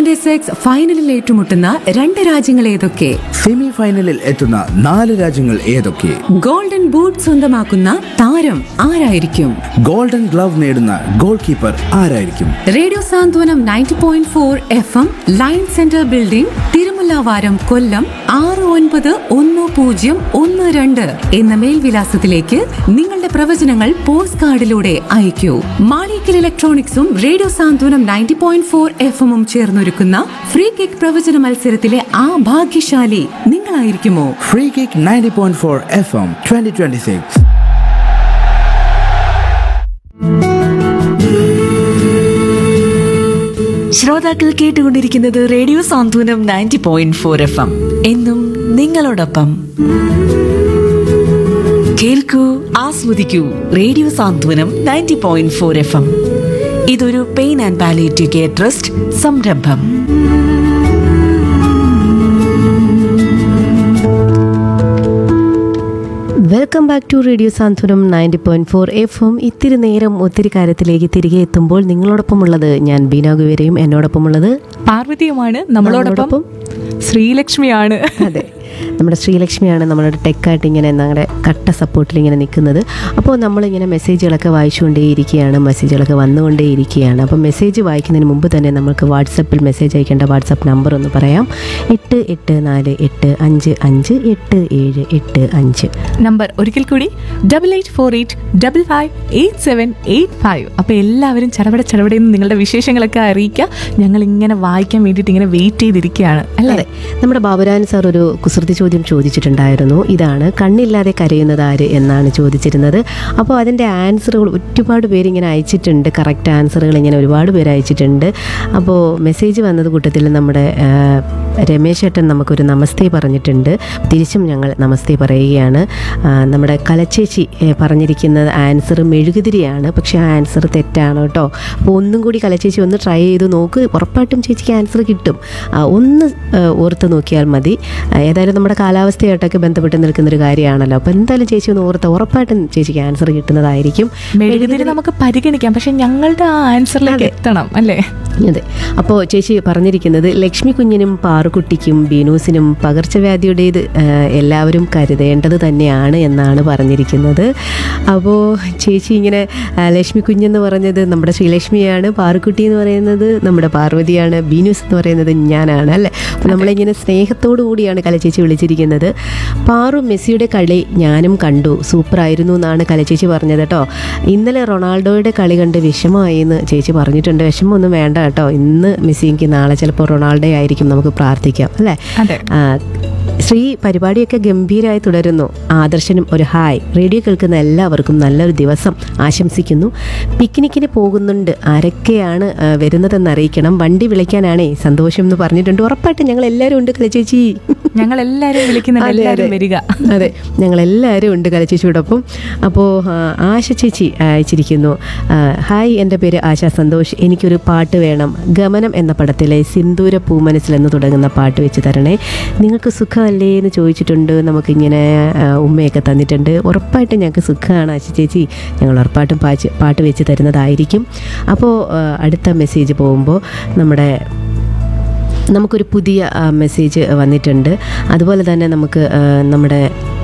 Twenty six ഫൈനലിൽ ഏറ്റുമുട്ടുന്ന രണ്ട് രാജ്യങ്ങൾ ഏതൊക്കെ സെമി ഫൈനലിൽ എത്തുന്ന നാല് രാജ്യങ്ങൾ ഏതൊക്കെ ഗോൾഡൻ ബൂട്ട് സ്വന്തമാക്കുന്ന താരം ആരായിരിക്കും ഗോൾഡൻ ഗ്ലവ് നേടുന്ന ഗോൾ കീപ്പർ ആരായിരിക്കും radio Santhwanam ninety point four F M line centre building Thirumullavaram Kollam ആറ് ഒൻപത് ഒന്ന് പൂജ്യം ഒന്ന് രണ്ട് എന്ന മേൽവിലാസത്തിലേക്ക് നിങ്ങളുടെ പ്രവചനങ്ങൾ പോസ്റ്റ് കാർഡിലൂടെ അയക്കൂ മാളിക്കൽ ഇലക്ട്രോണിക്സും radio Santhwanam ninety point four F എമ്മും ചേർന്നൊരുക്കുന്ന ഫ്രീ കിക്ക് പ്രവചന മത്സരത്തിലെ ആ ഭാഗ്യശാലി നിങ്ങളായിരിക്കുമോ free kick ninety point four F M twenty twenty six ശ്രോതാക്കൾ കേട്ടുകൊണ്ടിരിക്കുന്നത് radio Santhwanam ninety point four F M എന്നും നിങ്ങളോടൊപ്പം കേൾക്കൂ ആസ്വദിക്കൂ radio Santhwanam ninety point four F M ഇതൊരു pain and palliative care trust സംരംഭം welcome back to radio Santhwanam ninety point four F M ഇത്തിരി നേരം ഒത്തിരി കാര്യത്തിലേക്ക് തിരികെ എത്തുമ്പോൾ നിങ്ങളോടൊപ്പമുള്ളത് ഞാൻ ബീന ഗുവേരയും എന്നോടൊപ്പമുള്ളത് പാർവതിയുമാണ് നമ്മളോടൊപ്പം നമ്മളോടൊപ്പം ശ്രീലക്ഷ്മിയാണ് അതെ നമ്മുടെ ശ്രീലക്ഷ്മിയാണ് നമ്മളുടെ ടെക്കായിട്ട് ഇങ്ങനെ ഞങ്ങളുടെ കട്ട സപ്പോർട്ടിൽ ഇങ്ങനെ നിൽക്കുന്നത് അപ്പോൾ നമ്മളിങ്ങനെ മെസ്സേജുകളൊക്കെ വായിച്ചുകൊണ്ടേയിരിക്കുകയാണ് മെസ്സേജുകളൊക്കെ വന്നുകൊണ്ടേയിരിക്കുകയാണ് അപ്പോൾ മെസ്സേജ് വായിക്കുന്നതിന് മുമ്പ് തന്നെ നമുക്ക് വാട്സപ്പിൽ മെസ്സേജ് അയക്കേണ്ട വാട്സപ്പ് നമ്പർ ഒന്ന് പറയാം എട്ട് എട്ട് നാല് എട്ട് അഞ്ച് അഞ്ച് എട്ട് ഏഴ് എട്ട് അഞ്ച് നമ്പർ ഒരിക്കൽ കൂടി double eight four eight double five eight seven eight five അപ്പോൾ എല്ലാവരും ചടപട ചടപടയിൽ നിങ്ങളുടെ വിശേഷങ്ങളൊക്കെ അറിയിക്കുക ഞങ്ങൾ ഇങ്ങനെ വായിക്കാൻ വേണ്ടിയിട്ട് ഇങ്ങനെ വെയിറ്റ് ചെയ്തിരിക്കുകയാണ് അല്ലേ അതെ നമ്മുടെ ബാബുരാൻ സാർ ഒരു കുസൃതി ചോദ്യം ചോദിച്ചിട്ടുണ്ടായിരുന്നു ഇതാണ് കണ്ണില്ലാതെ കരയുന്നത് ആര് എന്നാണ് ചോദിച്ചിരുന്നത് അപ്പോൾ അതിൻ്റെ ആൻസറുകൾ ഒരുപാട് പേര് ഇങ്ങനെ അയച്ചിട്ടുണ്ട് കറക്റ്റ് ആൻസറുകൾ ഇങ്ങനെ ഒരുപാട് പേര് അയച്ചിട്ടുണ്ട് അപ്പോൾ മെസ്സേജ് വന്നത് കൂട്ടത്തിൽ നമ്മുടെ ആ, രമേശ് ഏട്ടൻ നമുക്കൊരു നമസ്തേ പറഞ്ഞിട്ടുണ്ട് തിരിച്ചും ഞങ്ങൾ നമസ്തേ പറയുകയാണ് ആ, നമ്മുടെ കലച്ചേച്ചി ഏ, പറഞ്ഞിരിക്കുന്ന ആൻസർ മെഴുകുതിരിയാണ് പക്ഷേ ആ ആൻസർ തെറ്റാണ് കേട്ടോ അപ്പോൾ ഒന്നും കൂടി കലച്ചേച്ചി ഒന്ന് ട്രൈ ചെയ്ത് നോക്ക് ഉറപ്പായിട്ടും ചേച്ചിക്ക് ആൻസർ കിട്ടും ആ, ഒന്ന് ആ, ഓർത്ത് നോക്കിയാൽ മതി ആ, ഏതായാലും നമ്മുടെ കാലാവസ്ഥയായിട്ടൊക്കെ ബന്ധപ്പെട്ട് നിൽക്കുന്നൊരു കാര്യമാണല്ലോ അപ്പോൾ എന്തായാലും ചേച്ചി ഒന്ന് ഓർത്ത് ഉറപ്പായിട്ടും ചേച്ചിക്ക് ആൻസർ കിട്ടുന്നതായിരിക്കും മെഴുകുതിരി നമുക്ക് പരിഗണിക്കാം പക്ഷെ ഞങ്ങളുടെ ആ ആൻസറിലേക്ക് എത്തണം അല്ലേ അതെ അപ്പോൾ ചേച്ചി പറഞ്ഞിരിക്കുന്നത് ലക്ഷ്മി കുഞ്ഞിനും പാറുക്കുട്ടിക്കും ബീനൂസിനും പകർച്ചവ്യാധിയുടേത് ആ, എല്ലാവരും കരുതേണ്ടത് തന്നെയാണ് എന്നാണ് പറഞ്ഞിരിക്കുന്നത് അപ്പോൾ ചേച്ചി ഇങ്ങനെ ആ, ലക്ഷ്മി കുഞ്ഞെന്ന് പറഞ്ഞത് നമ്മുടെ ശ്രീലക്ഷ്മിയാണ് പാറുക്കുട്ടി എന്ന് പറയുന്നത് നമ്മുടെ പാർവതിയാണ് ബീനൂസ് എന്ന് പറയുന്നത് ഞാനാണ് അല്ലേ അപ്പോൾ നമ്മളിങ്ങനെ സ്നേഹത്തോടു കൂടിയാണ് കലച്ചേച്ചി വിളിച്ചിരിക്കുന്നത് പാറു മെസ്സിയുടെ കളി ഞാനും കണ്ടു സൂപ്പറായിരുന്നു എന്നാണ് കലച്ചേച്ചി പറഞ്ഞത് കേട്ടോ ഇന്നലെ റൊണാൾഡോയുടെ കളി കണ്ട് വിഷമമായി എന്ന് ചേച്ചി പറഞ്ഞിട്ടുണ്ട് വിഷമമൊന്നും വേണ്ട കേട്ടോ ഇന്ന് മെസ്സിക്ക് നാളെ ചിലപ്പോൾ റൊണാൾഡോ ആയിരിക്കും നമുക്ക് പ്രാർത്ഥിക്കാം അല്ലേ അതെ. ആ, ശ്രീ പരിപാടിയൊക്കെ ഗംഭീരമായി തുടരുന്നു ആദർശനും ഒരു ഹായ് റേഡിയോ കേൾക്കുന്ന എല്ലാവർക്കും നല്ലൊരു ദിവസം ആശംസിക്കുന്നു പിക്നിക്കിന് പോകുന്നുണ്ട് ആരൊക്കെയാണ് ആ, വരുന്നതെന്ന് അറിയിക്കണം വണ്ടി വിളിക്കാനാണേ സന്തോഷം എന്ന് പറഞ്ഞിട്ടുണ്ട് ഉറപ്പായിട്ടും ഞങ്ങൾ എല്ലാവരും ഉണ്ട് കലച്ചേച്ചി ഞങ്ങൾ എല്ലാവരും വിളിക്കുന്നുണ്ട് അതെ, എല്ലാവരും അതെ. വരിക അതെ ഞങ്ങളെല്ലാവരും ഉണ്ട് കലച്ചേച്ചിയോടൊപ്പം അപ്പോൾ ആശ ചേച്ചി അയച്ചിരിക്കുന്നു ആ, ഹായ് എൻ്റെ പേര് ആശ സന്തോഷ് എനിക്കൊരു പാട്ട് വേണം ഗമനം എന്ന പടത്തിലെ സിന്ദൂര പൂമനസിൽ എന്ന് തുടങ്ങുന്ന പാട്ട് വെച്ച് തരണേ നിങ്ങൾക്ക് സുഖമല്ലേ എന്ന് ചോദിച്ചിട്ടുണ്ട് നമുക്കിങ്ങനെ ആ, ഉമ്മയൊക്കെ തന്നിട്ടുണ്ട് ഉറപ്പായിട്ടും ഞങ്ങൾക്ക് സുഖമാണ് ആശ ചേച്ചി ഞങ്ങൾ ഉറപ്പായിട്ടും പാച്ച് പാട്ട് വെച്ച് തരുന്നതായിരിക്കും അപ്പോൾ ആ, അടുത്ത മെസ്സേജ് പോകുമ്പോൾ നമ്മുടെ നമുക്കൊരു പുതിയ ആ, മെസ്സേജ് വന്നിട്ടുണ്ട് അതുപോലെ തന്നെ നമുക്ക് ആ, നമ്മുടെ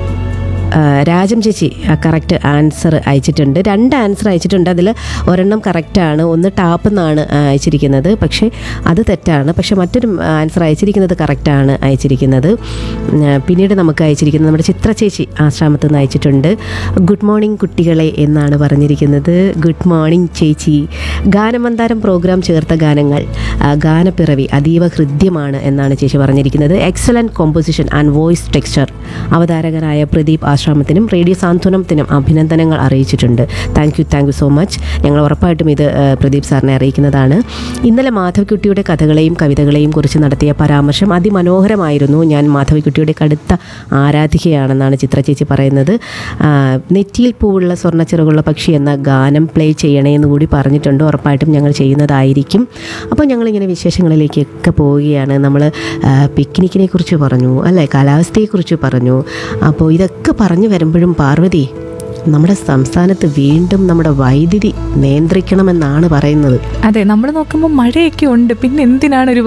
ആ, രാജം ചേച്ചി കറക്റ്റ് ആൻസർ അയച്ചിട്ടുണ്ട് രണ്ട് ആൻസർ അയച്ചിട്ടുണ്ട് അതിൽ ഒരെണ്ണം കറക്റ്റാണ് ഒന്ന് ടാപ്പ് എന്നാണ് ആ, അയച്ചിരിക്കുന്നത് പക്ഷേ അത് തെറ്റാണ് പക്ഷേ മറ്റൊരു ആൻസർ അയച്ചിരിക്കുന്നത് കറക്റ്റാണ് അയച്ചിരിക്കുന്നത് ഉം, ആ, പിന്നീട് നമുക്ക് അയച്ചിരിക്കുന്നത് നമ്മുടെ ചിത്ര ചേച്ചി ആശ്രാമത്തിൽ നിന്ന് അയച്ചിട്ടുണ്ട് ഗുഡ് മോർണിംഗ് കുട്ടികളെ എന്നാണ് പറഞ്ഞിരിക്കുന്നത് ഗുഡ് മോർണിംഗ് ചേച്ചി ഗാനമന്താരം പ്രോഗ്രാം ചേർത്ത ഗാനങ്ങൾ ആ, ഗാനപ്പിറവി അതീവ ഹൃദ്യമാണ് എന്നാണ് ചേച്ചി പറഞ്ഞിരിക്കുന്നത് excellent composition and voice texture അവതാരകരായ പ്രദീപ് ആശ്രാമത്തിനും റേഡിയോ സാന്ത്വനത്തിനും അഭിനന്ദനങ്ങൾ അറിയിച്ചിട്ടുണ്ട് thank you thank you so much ഞങ്ങൾ ഉറപ്പായിട്ടും ഇത് ആ, പ്രദീപ് സാറിനെ അറിയിക്കുന്നതാണ് ഇന്നലെ മാധവിക്കുട്ടിയുടെ കഥകളെയും കവിതകളെയും കുറിച്ച് നടത്തിയ പരാമർശം അതിമനോഹരമായിരുന്നു ഞാൻ മാധവിക്കുട്ടിയുടെ കടുത്ത ആരാധികയാണെന്നാണ് ചിത്ര ചേച്ചി പറയുന്നത് ആ, നെറ്റിയിൽ പൂവുള്ള സ്വർണ്ണച്ചിറകുള്ള പക്ഷി എന്ന ഗാനം പ്ലേ ചെയ്യണേ എന്ന് കൂടി പറഞ്ഞിട്ടുണ്ട് ഉറപ്പായിട്ടും ഞങ്ങൾ ചെയ്യുന്നതായിരിക്കും അപ്പോൾ ഞങ്ങളിങ്ങനെ വിശേഷങ്ങളിലേക്കൊക്കെ പോവുകയാണ് നമ്മൾ പിക്നിക്കിനെ കുറിച്ച് പറഞ്ഞു അല്ലേ കാലാവസ്ഥയെക്കുറിച്ച് പറഞ്ഞു അപ്പോൾ ഇതൊക്കെ പറഞ്ഞു വരുമ്പോഴും പാർവതി നമ്മുടെ സംസ്ഥാനത്ത് വീണ്ടും നമ്മുടെ വൈദ്യുതി നിയന്ത്രിക്കണമെന്നാണ് പറയുന്നത് അതെ നമ്മൾ നോക്കുമ്പോൾ മഴയൊക്കെ ഉണ്ട് പിന്നെ എന്തിനാണ് ഒരു